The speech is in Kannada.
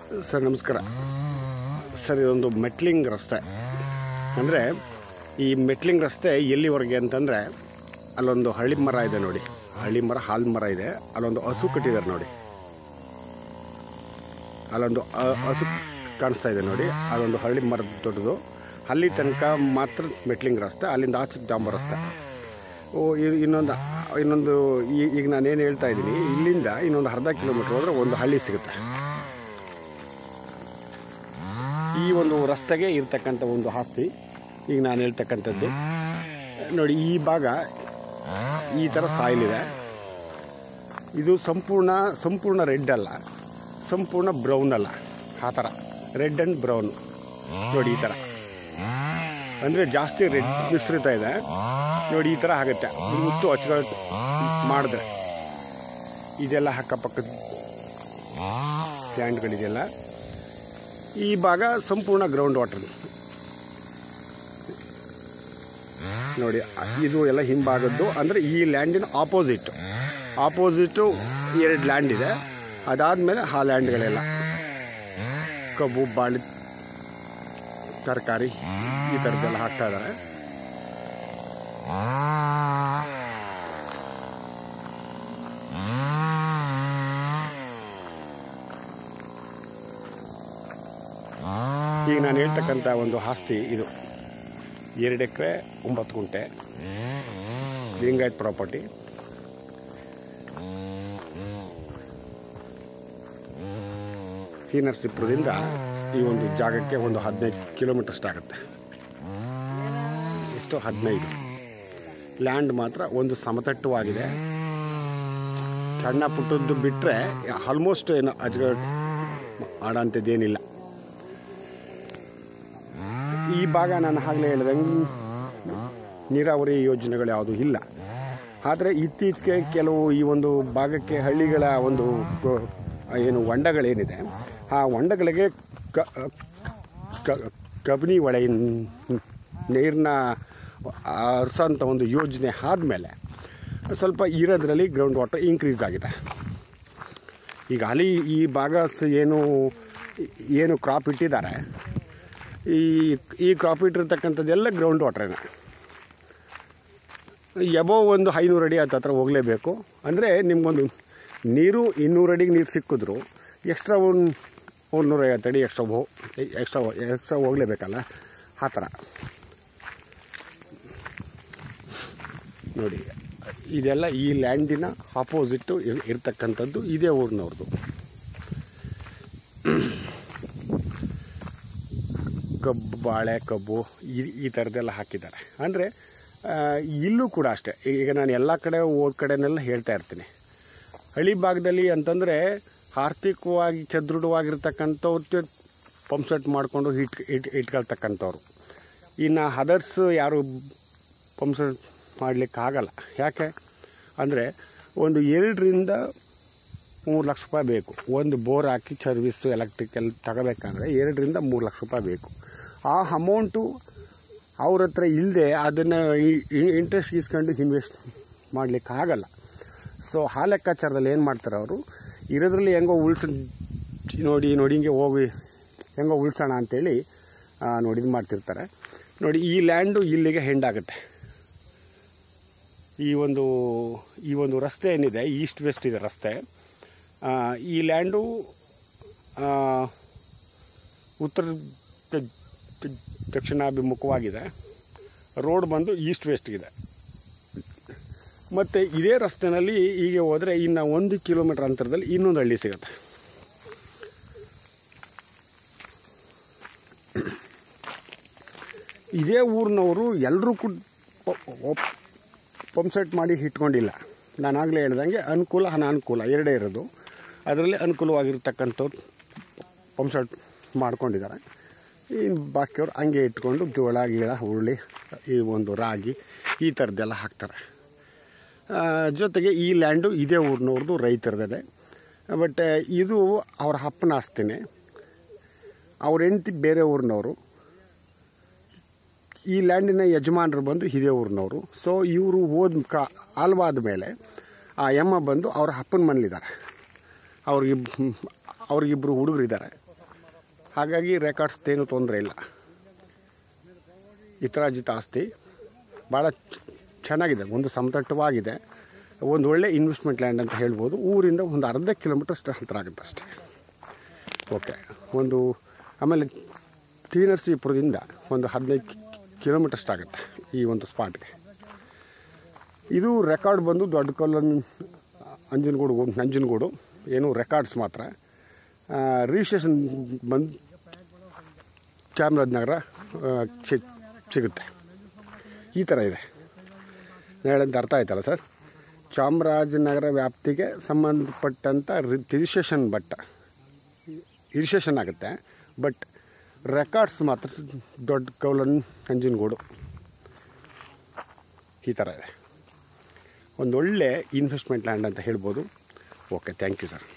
ಸರ್ ನಮಸ್ಕಾರ ಸರ್ ಇದೊಂದು ಮೆಟ್ಲಿಂಗ್ ರಸ್ತೆ ಅಂದರೆ ಈ ಮೆಟ್ಲಿಂಗ್ ರಸ್ತೆ ಎಲ್ಲಿವರೆಗೆ ಅಂತಂದರೆ ಅಲ್ಲೊಂದು ಹಳ್ಳಿ ಮರ ಇದೆ ನೋಡಿ ಹಳ್ಳಿ ಮರ ಹಾಲು ಮರ ಇದೆ ಅಲ್ಲೊಂದು ಹಸು ಕಟ್ಟಿದ್ದಾರೆ ನೋಡಿ ಅಲ್ಲೊಂದು ಅ- ಹಸು ಕಾಣಿಸ್ತಾ ಇದೆ ನೋಡಿ ಅದೊಂದು ಹಳ್ಳಿ ಮರ ದೊಡ್ಡದು ಅಲ್ಲಿ ತನಕ ಮಾತ್ರ ಮೆಟ್ಲಿಂಗ್ ರಸ್ತೆ ಅಲ್ಲಿಂದ ಆಚೆ ಡಾಂಬರ್ ರಸ್ತೆ ಓ ಇ- ಇನ್ನೊಂದು ಇನ್ನೊಂದು ಈ- ಈಗ ನಾನೇನು ಹೇಳ್ತಾ ಇದ್ದೀನಿ ಇಲ್ಲಿಂದ ಇನ್ನೊಂದು ಅರ್ಧ ಕಿಲೋಮೀಟ್ರ್ ಹೋದರೆ ಒಂದು ಹಳ್ಳಿ ಸಿಗುತ್ತೆ ಈ ಒಂದು ರಸ್ತೆಗೆ ಇರ್ತಕ್ಕಂಥ ಒಂದು ಆಸ್ತಿ ಈಗ ನಾನು ಹೇಳ್ತಕ್ಕಂಥದ್ದು ನೋಡಿ ಈ ಭಾಗ ಈ ಥರ ಸಾಯಿಲ್ ಇದೆ ಇದು ಸಂಪೂರ್ಣ ಸಂಪೂರ್ಣ ರೆಡ್ ಅಲ್ಲ ಸಂಪೂರ್ಣ ಬ್ರೌನ್ ಅಲ್ಲ ಆ ಥರ ರೆಡ್ ಆ್ಯಂಡ್ ಬ್ರೌನ್ ನೋಡಿ ಈ ಥರ ಅಂದರೆ ಜಾಸ್ತಿ ರೆಡ್ ಮಿಶ್ರಿತ ಇದೆ ನೋಡಿ ಈ ಥರ ಆಗುತ್ತೆ ಮುತ್ತು ಹಚ್ಗಳು ಮಾಡಿದ್ರೆ ಇದೆಲ್ಲ ಅಕ್ಕಪಕ್ಕದ ಲ್ಯಾಂಡ್ಗಳಿದೆಲ್ಲ ಈ ಭಾಗ ಸಂಪೂರ್ಣ ಗ್ರೌಂಡ್ ವಾಟರ್ ನೋಡಿ ಇದು ಎಲ್ಲ ಹಿಂಭಾಗದ್ದು ಅಂದರೆ ಈ ಲ್ಯಾಂಡಿನ ಆಪೋಸಿಟ್ ಆಪೋಸಿಟು ಎರಡು ಲ್ಯಾಂಡ್ ಇದೆ ಅದಾದಮೇಲೆ ಆ ಲ್ಯಾಂಡ್ಗಳೆಲ್ಲ ಕಬ್ಬು ಬಾಳೆ ತರಕಾರಿ ಈ ಥರದ್ದೆಲ್ಲ ಹಾಕ್ತಾ ಇದ್ದಾರೆ ಈಗ ನಾನು ಹೇಳ್ತಕ್ಕಂಥ ಒಂದು ಆಸ್ತಿ ಇದು ಎರಡು ಎಕರೆ ಒಂಬತ್ತು ಗುಂಟೆ ಲಿಂಗಾಯತ್ ಪ್ರಾಪರ್ಟಿ ಈ ನರಸೀಪುರದಿಂದ ಈ ಒಂದು ಜಾಗಕ್ಕೆ ಒಂದು ಹದಿನೈದು ಕಿಲೋಮೀಟರ್ಸ್ಟ್ ಆಗುತ್ತೆ ಎಷ್ಟು ಹದಿನೈದು ಲ್ಯಾಂಡ್ ಮಾತ್ರ ಒಂದು ಸಮತಟ್ಟವಾಗಿದೆ ಸಣ್ಣ ಪುಟ್ಟದ್ದು ಬಿಟ್ಟರೆ ಆಲ್ಮೋಸ್ಟ್ ಏನು ಅಜ್ಗಡ್ ಆಡೋಂಥದ್ದೇನಿಲ್ಲ ಈ ಭಾಗ ನಾನು ಆಗಲೇ ಹೇಳ್ದಂಗೆ ನೀರಾವರಿ ಯೋಜನೆಗಳು ಯಾವುದೂ ಇಲ್ಲ ಆದರೆ ಇತ್ತೀಚೆಗೆ ಕೆಲವು ಈ ಒಂದು ಭಾಗಕ್ಕೆ ಹಳ್ಳಿಗಳ ಒಂದು ಕ- ಏನು ಹೊಂಡಗಳೇನಿದೆ ಆ ಹೊಂಡಗಳಿಗೆ ಕ ಕ- ಕಬಿನಿ ಹೊಳೆ ನೀರನ್ನ ಹರಿಸೋಂಥ ಒಂದು ಯೋಜನೆ ಆದಮೇಲೆ ಸ್ವಲ್ಪ ಇರೋದ್ರಲ್ಲಿ ಗ್ರೌಂಡ್ ವಾಟರ್ ಇನ್ಕ್ರೀಸ್ ಆಗಿದೆ ಈಗ ಅಲ್ಲಿ ಈ ಭಾಗ ಸ- ಏನು ಏನು ಕ್ರಾಪ್ ಇಟ್ಟಿದ್ದಾರೆ ಈ ಈ ಕ್ರಾಪ್ ಇಟ್ಟಿರ್ತಕ್ಕಂಥದ್ದೆಲ್ಲ ಗ್ರೌಂಡ್ ವಾಟ್ರೇನೆ ಎಬೋ ಒಂದು ಐನೂರು ಅಡಿ ಹತ್ರ ಹೋಗಲೇಬೇಕು ಅಂದರೆ ನಿಮ್ಗೊಂದು ನೀರು ಇನ್ನೂರು ಅಡಿಗೆ ನೀರು ಸಿಕ್ಕಿದ್ರು ಎಕ್ಸ್ಟ್ರಾ ಒಂದು ಒಂದು ನೂರೈವತ್ತು ಅಡಿ ಎಕ್ಸ್ಟ್ರಾ ಹೋ ಎಕ್ಸ್ಟ್ರಾ ಎಕ್ಸ್ಟ್ರಾ ಹೋಗಲೇಬೇಕಲ್ಲ ಆ ಥರ ನೋಡಿ ಇದೆಲ್ಲ ಈ ಲ್ಯಾಂಡಿನ ಆಪೋಸಿಟ್ಟು ಇರ್- ಇರ್ತಕ್ಕಂಥದ್ದು ಇದೇ ಊರಿನವ್ರದ್ದು ಕಬ್ಬು ಬಾಳೆ ಕಬ್ಬು ಈ ಈ ಥರದ್ದೆಲ್ಲ ಹಾಕಿದ್ದಾರೆ ಅಂದರೆ ಇಲ್ಲೂ ಕೂಡ ಅಷ್ಟೇ ಈಗ ನಾನು ಎಲ್ಲ ಕಡೆ ಹೋದ ಕಡೆನೆಲ್ಲ ಹೇಳ್ತಾ ಇರ್ತೀನಿ ಹಳ್ಳಿ ಭಾಗದಲ್ಲಿ ಅಂತಂದರೆ ಆರ್ಥಿಕವಾಗಿ ಸದೃಢವಾಗಿರ್ತಕ್ಕಂಥವ್ರು ಪಂಪ್ ಸೆಟ್ ಮಾಡಿಕೊಂಡು ಇಟ್ ಇಟ್ ಇಟ್ಕೊಳ್ತಕ್ಕಂಥವ್ರು ಇನ್ನು ಅದರ್ಸ್ ಯಾರು ಪಂಪ್ ಸೆಟ್ ಮಾಡಲಿಕ್ಕಾಗಲ್ಲ ಯಾಕೆ ಅಂದರೆ ಒಂದು ಎರಡರಿಂದ ಮೂರು ಲಕ್ಷ ರೂಪಾಯಿ ಬೇಕು ಒಂದು ಬೋರ್ ಹಾಕಿ ಸರ್ವಿಸ್ಸು ಎಲೆಕ್ಟ್ರಿಕಲ್ ತಗೋಬೇಕಂದ್ರೆ ಎರಡರಿಂದ ಮೂರು ಲಕ್ಷ ರೂಪಾಯಿ ಬೇಕು ಆ ಅಮೌಂಟು ಅವ್ರ ಹತ್ರ ಇಲ್ಲದೆ ಅದನ್ನು ಇಂಟ್ರೆಸ್ಟ್ ಇಸ್ಕೊಂಡು ಇನ್ವೆಸ್ಟ್ ಮಾಡಲಿಕ್ಕೆ ಆಗಲ್ಲ ಸೊ ಆ ಲೆಕ್ಕಾಚಾರದಲ್ಲಿ ಏನು ಮಾಡ್ತಾರೆ ಅವರು ಇರೋದ್ರಲ್ಲಿ ಹೆಂಗೋ ಉಳ್ಸ ನೋಡಿ ನೋಡಿ ಹಿಂಗೆ ಹೋಗಿ ಹೆಂಗೋ ಉಳ್ಸೋಣ ಅಂತೇಳಿ ಆ, ನೋಡಿ ಇದು ಮಾಡ್ತಿರ್ತಾರೆ ನೋಡಿ ಈ ಲ್ಯಾಂಡು ಇಲ್ಲಿಗೆ ಹೆಂಡಾಗುತ್ತೆ ಈ ಒಂದು ಈ ಒಂದು ರಸ್ತೆ ಏನಿದೆ ಈಸ್ಟ್ ವೆಸ್ಟ್ ಇದೆ ರಸ್ತೆ ಆ, ಈ ಲ್ಯಾಂಡು ಆ, ಉತ್ತರ ದ- ದ- ದಕ್ಷಿಣಾಭಿಮುಖವಾಗಿದೆ ರೋಡ್ ಬಂದು ಈಸ್ಟ್ ವೆಸ್ಟ್ಗಿದೆ ಮತ್ತು ಇದೇ ರಸ್ತೆನಲ್ಲಿ ಹೀಗೆ ಹೋದರೆ ಇನ್ನು ಒಂದು ಕಿಲೋಮೀಟ್ರ್ ಅಂತರದಲ್ಲಿ ಇನ್ನೊಂದು ಹಳ್ಳಿ ಸಿಗುತ್ತೆ ಇದೇ ಊರಿನವರು ಎಲ್ಲರೂ ಕೂಡ ಪಂಪ್ ಸೆಟ್ ಮಾಡಿ ಇಟ್ಕೊಂಡಿಲ್ಲ ನಾನು ಆಗಲೇ ಹೇಳ್ದಂಗೆ ಅನುಕೂಲ ಅನಾನುಕೂಲ ಎರಡೇ ಇರೋದು ಅದರಲ್ಲಿ ಅನುಕೂಲವಾಗಿರ್ತಕ್ಕಂಥವ್ರು ಪಂಪ್ ಸೆಟ್ ಮಾಡ್ಕೊಂಡಿದ್ದಾರೆ ಇನ್ನು ಬಾಕಿಯವ್ರು ಹಂಗೆ ಇಟ್ಕೊಂಡು ಜೋಳ ಗೀಳ ಹುರುಳಿ ಈ ಒಂದು ರಾಗಿ ಈ ಥರದ್ದೆಲ್ಲ ಹಾಕ್ತಾರೆ ಆ, ಜೊತೆಗೆ ಈ ಲ್ಯಾಂಡು ಇದೇ ಊರಿನವ್ರದ್ದು ರೈತರದೇ ಬಟ್ ಇದು ಅವ್ರ ಅಪ್ಪನ ಆಸ್ತಿನೇ ಅವ್ರ ಹೆಂಡತಿ ಬೇರೆ ಊರಿನವರು ಈ ಲ್ಯಾಂಡಿನ ಯಜಮಾನರು ಬಂದು ಇದೇ ಊರಿನವರು ಸೊ ಇವರು ಹೋದ ಕಾ ಅಲ್ವಾದ ಮೇಲೆ ಆ ಯಮ್ಮ ಬಂದು ಅವ್ರ ಅಪ್ಪನ ಮನೇಲಿದ್ದಾರೆ ಅವ್ರಿಗಿಬ್ ಅವ್ರಿಗಿಬ್ಬರು ಹುಡುಗರಿದ್ದಾರೆ ಹಾಗಾಗಿ ರೆಕಾರ್ಡ್ಸ್ ಏನು ತೊಂದರೆ ಇಲ್ಲ ಹಿತರಾಜಿತ ಆಸ್ತಿ ಭಾಳ ಚ- ಚೆನ್ನಾಗಿದೆ ಒಂದು ಸಮತಟ್ಟವಾಗಿದೆ ಒಂದು ಒಳ್ಳೆ ಇನ್ವೆಸ್ಟ್ಮೆಂಟ್ ಲ್ಯಾಂಡ್ ಅಂತ ಹೇಳ್ಬೋದು ಊರಿಂದ ಒಂದು ಅರ್ಧ ಕಿಲೋಮೀಟರ್ ಅಷ್ಟು ಹತ್ತಿರ ಆಗುತ್ತೆ ಅಷ್ಟೇ ಓಕೆ ಒಂದು ಆಮೇಲೆ ಟಿ ನರಸೀಪುರದಿಂದ ಒಂದು ಹದಿನೈದು ಕಿಲೋಮೀಟರ್ ಅಷ್ಟಾಗುತ್ತೆ ಈ ಒಂದು ಸ್ಪಾಟ್ಗೆ ಇದು ರೆಕಾರ್ಡ್ ಬಂದು ದೊಡ್ಡ ಕಲ್ಲನ್ ಅಂಜನಗೂಡು ನಂಜನಗೂಡು ಏನು ರೆಕಾರ್ಡ್ಸ್ ಮಾತ್ರ ರಿಜಿಸ್ಟ್ರೇಷನ್ ಬಂದು ಚಾಮರಾಜನಗರ ಆ, ಸಿ- ಸಿಗುತ್ತೆ ಈ ಥರ ಇದೆ ನಾನು ಹೇಳಿದ್ದು ಅರ್ಥ ಆಯ್ತಲ್ಲ ಸರ್ ಚಾಮರಾಜನಗರ ವ್ಯಾಪ್ತಿಗೆ ಸಂಬಂಧಪಟ್ಟಂಥ ರಿ- ರಿಜಿಸ್ಟ್ರೇಷನ್ ಬಟ್ ರಿಜಿಸ್ಟ್ರೇಷನ್ ಆಗುತ್ತೆ ಬಟ್ ರೆಕಾರ್ಡ್ಸ್ ಮಾತ್ರ ದೊಡ್ಡ ಕೌಲನ್ ನಂಜನಗೂಡು ಈ ಥರ ಇದೆ ಒಂದೊಳ್ಳೆ ಇನ್ವೆಸ್ಟ್ಮೆಂಟ್ ಲ್ಯಾಂಡ್ ಅಂತ ಹೇಳ್ಬೋದು ಓಕೆ ಥ್ಯಾಂಕ್ ಯು ಸರ್